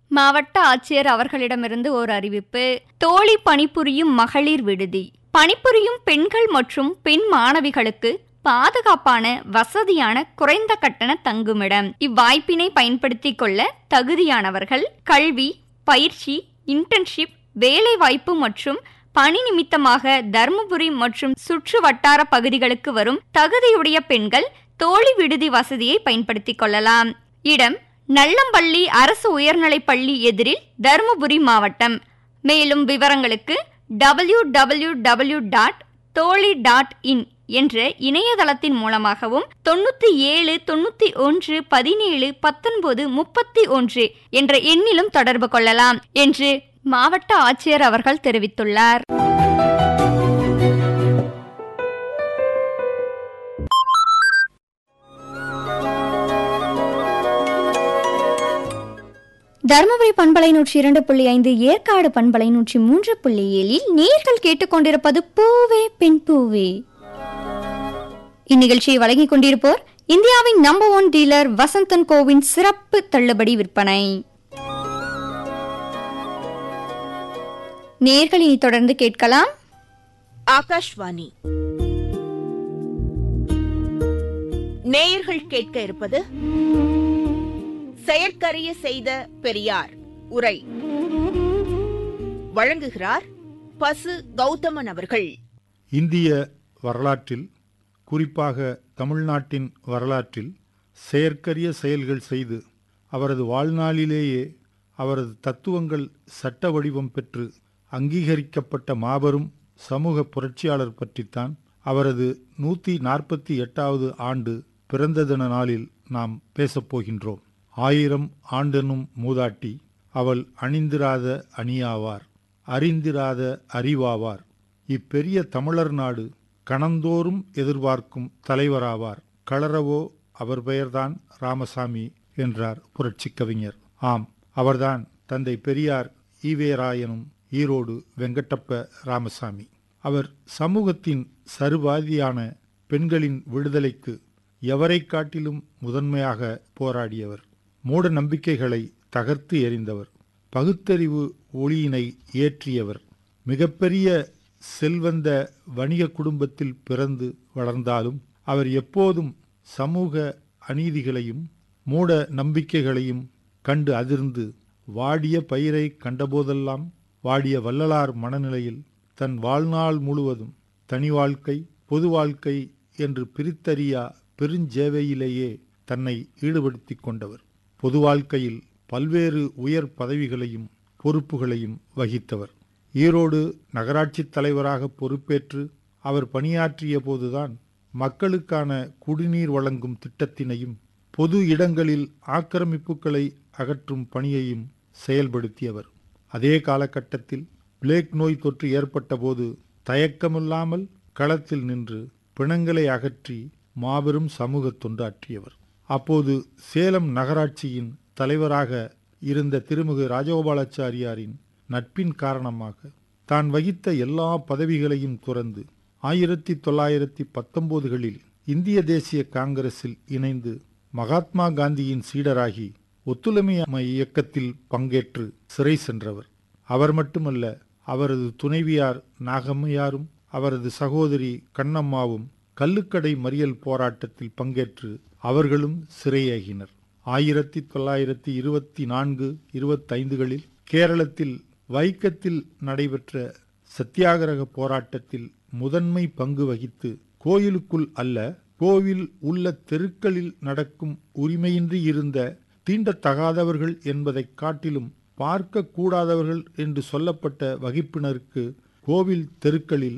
மாவட்ட ஆட்சியர் அவர்களிடமிருந்து ஓர் அறிவிப்பு தோழி பணிபுரியும் மகளிர் விடுதி பணிபுரியும் பெண்கள் மற்றும் பெண் மாணவிகளுக்கு பாதுகாப்பான வசதியான குறைந்த கட்டண தங்குமிடம் இவ்வாய்ப்பினை பயன்படுத்திக் கொள்ள தகுதியானவர்கள் கல்வி பயிற்சி இன்டர்ன்ஷிப் வேலைவாய்ப்பு மற்றும் பணி நிமித்தமாக தருமபுரி மற்றும் சுற்று வட்டார பகுதிகளுக்கு வரும் தகுதியுடைய பெண்கள் தோழி விடுதி வசதியை பயன்படுத்திக் கொள்ளலாம் இடம் நல்லம்பள்ளி அரசு உயர்நிலைப் பள்ளி எதிரில் தருமபுரி மாவட்டம் மேலும் விவரங்களுக்கு W W W dot Thozhi dot in என்ற இணையதளத்தின் மூலமாகவும் தொண்ணூத்தி ஏழு தொண்ணூத்தி ஒன்று பதினேழு பத்தொன்பது முப்பத்தி ஒன்று என்ற எண்ணிலும் தொடர்பு கொள்ளலாம் என்று மாவட்ட ஆட்சியர் அவர்கள் தெரிவித்துள்ளார் தருமபுரி பண்பலை நூற்றி இரண்டு புள்ளி ஐந்து ஏற்காடு பண்பலை நூற்றி மூன்று புள்ளி ஏழில் நேர்கள் கேட்டுக்கொண்டிருப்பது பூவே பெண் பூவே இந்நிகழ்ச்சியை வழங்கிக் கொண்டிருப்போர் இந்தியாவின் நம்பர் ஒன் டீலர் வசந்தன் கோவின் சிறப்பு தள்ளுபடி விற்பனை நேர்கள் இனி தொடர்ந்து கேட்கலாம் ஆகாஷ்வாணி நேயர்கள் கேட்க இருப்பது செயற்கரிய செய்த பெரியார் உரை வழங்குகிறார் பசு கௌதமன் அவர்கள் இந்திய வரலாற்றில் குறிப்பாக தமிழ்நாட்டின் வரலாற்றில் செயற்கரிய செயல்கள் செய்து அவரது வாழ்நாளிலேயே அவரது தத்துவங்கள் சட்ட வடிவம் பெற்று அங்கீகரிக்கப்பட்ட மாபெரும் சமூக புரட்சியாளர் பற்றித்தான் அவரது நூற்றி நாற்பத்தி எட்டாவது ஆண்டு பிறந்த தின நாளில் நாம் பேசப்போகின்றோம் ஆயிரம் ஆண்டெனும் மூதாட்டி அவள் அணிந்திராத அணியாவார் அறிந்திராத அறிவாவார் இப்பெரிய தமிழர் நாடு கணந்தோறும் எதிர்பார்க்கும் தலைவராவார் களரவோ அவர் பெயர்தான் ராமசாமி என்றார் புரட்சிக் கவிஞர் ஆம் அவர்தான் தந்தை பெரியார் ஈவேராயனும் ஈரோடு வெங்கட்டப்ப ராமசாமி அவர் சமூகத்தின் சருவாதியான பெண்களின் விடுதலைக்கு எவரைக் காட்டிலும் முதன்மையாக போராடியவர் மூட நம்பிக்கைகளை தகர்த்து எறிந்தவர் பகுத்தறிவு ஒளியினை ஏற்றியவர் மிகப்பெரிய செல்வந்த வணிக குடும்பத்தில் பிறந்து வளர்ந்தாலும் அவர் எப்போதும் சமூக அநீதிகளையும் மூட நம்பிக்கைகளையும் கண்டு அதிர்ந்து வாடிய பயிரை கண்டபோதெல்லாம் வாடிய வள்ளலார் மனநிலையில் தன் வாழ்நாள் முழுவதும் தனி வாழ்க்கை பொது வாழ்க்கை என்று பிரித்தறியா பெருஞ்சேவையிலேயே தன்னை ஈடுபடுத்திக் கொண்டவர் பொது வாழ்க்கையில் பல்வேறு உயர் பதவிகளையும் பொறுப்புகளையும் வகித்தவர் ஈரோடு நகராட்சித் தலைவராக பொறுப்பேற்று அவர் பணியாற்றிய போதுதான் மக்களுக்கான குடிநீர் வழங்கும் திட்டத்தினையும் பொது இடங்களில் ஆக்கிரமிப்புகளை அகற்றும் பணியையும் செயல்படுத்தியவர் அதே காலகட்டத்தில் பிளேக் நோய் தொற்று ஏற்பட்டபோது தயக்கமில்லாமல் களத்தில் நின்று பிணங்களை அகற்றி மாபெரும் சமூக தொண்டாற்றியவர் அப்போது சேலம் நகராட்சியின் தலைவராக இருந்த திருமிகு ராஜகோபாலாச்சாரியாரின் நட்பின் காரணமாக தான் வகித்த எல்லா பதவிகளையும் துறந்து ஆயிரத்தி தொள்ளாயிரத்தி பத்தொன்பதுகளில் இந்திய தேசிய காங்கிரஸில் இணைந்து மகாத்மா காந்தியின் சீடராகி ஒத்துழைமை இயக்கத்தில் பங்கேற்று சிறை சென்றவர் அவர் மட்டுமல்ல அவரது துணைவியார் நாகம்மையாரும் அவரது சகோதரி கண்ணம்மாவும் கள்ளுக்கடை மறியல் போராட்டத்தில் பங்கேற்று அவர்களும் சிறையாகினர் ஆயிரத்தி தொள்ளாயிரத்தி இருபத்தி நான்கு இருபத்தைந்துகளில் கேரளத்தில் வைக்கத்தில் நடைபெற்ற சத்தியாகிரக போராட்டத்தில் முதன்மை பங்கு வகித்து கோயிலுக்குள் அல்ல கோவில் உள்ள தெருக்களில் நடக்கும் உரிமையின்றி இருந்த தீண்டத்தகாதவர்கள் என்பதைக் காட்டிலும் பார்க்க கூடாதவர்கள் என்று சொல்லப்பட்ட வகுப்பினருக்கு கோவில் தெருக்களில்